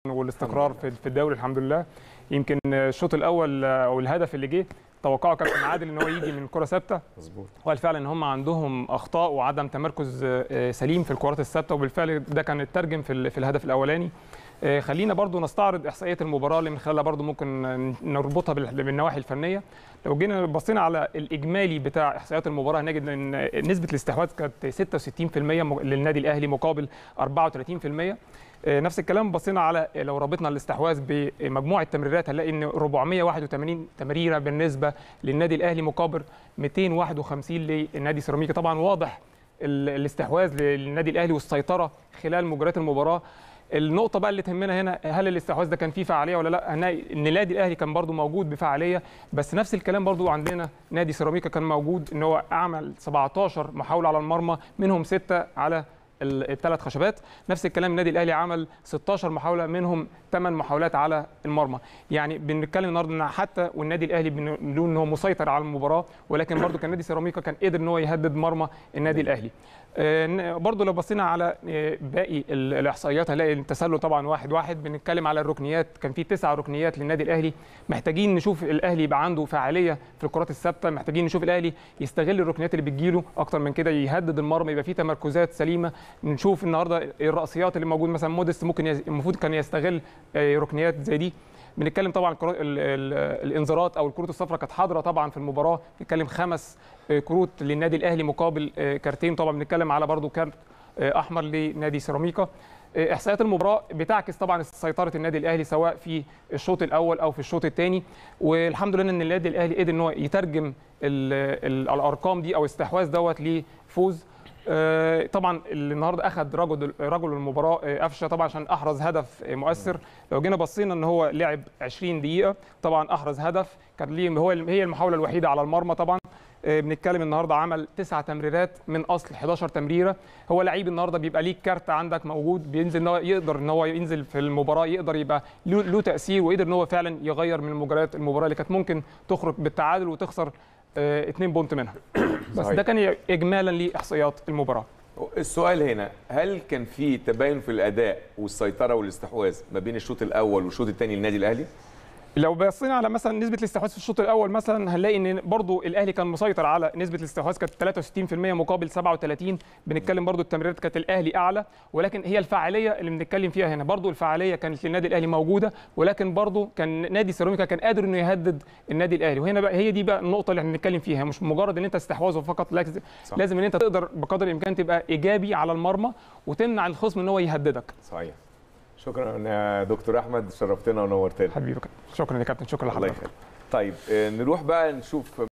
والاستقرار في في الدوري الحمد لله يمكن الشوط الاول او الهدف اللي جه توقعه كابتن عادل ان هو يجي من كره ثابته مظبوط وقال فعلا ان هم عندهم اخطاء وعدم تمركز آه، سليم في الكرات الثابته وبالفعل ده كان اترجم في ال- في الهدف الاولاني آه، خلينا برضو نستعرض احصائيات المباراه اللي من خلالها برضو ممكن نربطها بال- بالنواحي الفنيه لو جينا بصينا على الاجمالي بتاع احصائيات المباراه هنجد ان نسبه الاستحواذ كانت 66% م- للنادي الاهلي مقابل 34% آه، نفس الكلام بصينا على لو ربطنا الاستحواذ بمجموع التمريرات هنلاقي ان 481 تمريره بالنسبه للنادي الاهلي مقابل 251 للنادي سيراميكا طبعا واضح ال- الاستحواذ للنادي الاهلي والسيطره خلال مجريات المباراه النقطة بقى اللي تهمنا هنا هل الاستحواذ ده كان فيه فعالية ولا لا؟ هنلاقي ان النادي الاهلي كان برضو موجود بفعالية بس نفس الكلام برضو عندنا نادي سيراميكا كان موجود ان هو عمل 17 محاولة على المرمى منهم ستة على الثلاث خشبات نفس الكلام النادي الاهلي عمل 16 محاوله منهم 8 محاولات على المرمى يعني بنتكلم النهارده ان حتى والنادي الاهلي بنقول ان هو مسيطر على المباراه ولكن برضو كان نادي سيراميكا كان قدر ان هو يهدد مرمى النادي الاهلي آه، برضو لو بصينا على آه، باقي ال- الاحصائيات هنلاقي التسلل طبعا واحد واحد بنتكلم على الركنيات كان في تسع ركنيات للنادي الاهلي محتاجين نشوف الاهلي يبقى عنده فعاليه في الكرات الثابته محتاجين نشوف الاهلي يستغل الركنيات اللي بتجيله اكتر من كده يهدد المرمى يبقى في تمركزات سليمه نشوف النهارده الرأسيات اللي موجود مثلا موديست ممكن يز... المفروض كان يستغل آه، ركنيات زي دي بنتكلم طبعا الكرات ال... ال... الانذارات او الكروت الصفراء كانت حاضره طبعا في المباراه بنتكلم خمس آه، كروت للنادي الاهلي مقابل آه، كارتين طبعا بنتكلم على برضو كارت آه، احمر لنادي سيراميكا آه، احصائيات المباراه بتعكس طبعا سيطره النادي الاهلي سواء في الشوط الاول او في الشوط الثاني والحمد لله ان النادي الاهلي قدر ان هو يترجم ال ال الارقام دي او الاستحواذ دوت لفوز آه، طبعا اللي النهارده اخذ رجل رجل المباراه آه، قفشه طبعا عشان احرز هدف آه، مؤثر لو جينا بصينا ان هو لعب 20 دقيقه طبعا احرز هدف كان ليه هو هي المحاوله الوحيده على المرمى طبعا آه، بنتكلم النهارده عمل تسع تمريرات من اصل 11 تمريره هو لعيب النهارده بيبقى ليك كارت عندك موجود بينزل ان هو يقدر ان هو ينزل في المباراه يقدر يبقى له له تاثير ويقدر ان هو فعلا يغير من مجريات المباراه اللي كانت ممكن تخرج بالتعادل وتخسر آه، اتنين بونت منها بس صحيح. ده كان اجمالا لاحصائيات المباراه السؤال هنا هل كان في تباين في الاداء والسيطره والاستحواذ ما بين الشوط الاول والشوط الثاني للنادي الاهلي لو بصينا على مثلا نسبه الاستحواذ في الشوط الاول مثلا هنلاقي ان برضو الاهلي كان مسيطر على نسبه الاستحواذ كانت 63% مقابل 37 بنتكلم برضو التمريرات كانت الاهلي اعلى ولكن هي الفعاليه اللي بنتكلم فيها هنا برضو الفعاليه كانت للنادي الاهلي موجوده ولكن برضو كان نادي سيراميكا كان قادر انه يهدد النادي الاهلي وهنا بقى هي دي بقى النقطه اللي احنا بنتكلم فيها مش مجرد ان انت استحواذ فقط لازم صح. لازم ان انت تقدر بقدر الامكان تبقى ايجابي على المرمى وتمنع الخصم ان هو يهددك صحيح شكرا يا دكتور احمد شرفتنا ونورتنا حبيبي شكرا يا كابتن شكرا الله لحضرتك يخليك طيب آه، نروح بقى نشوف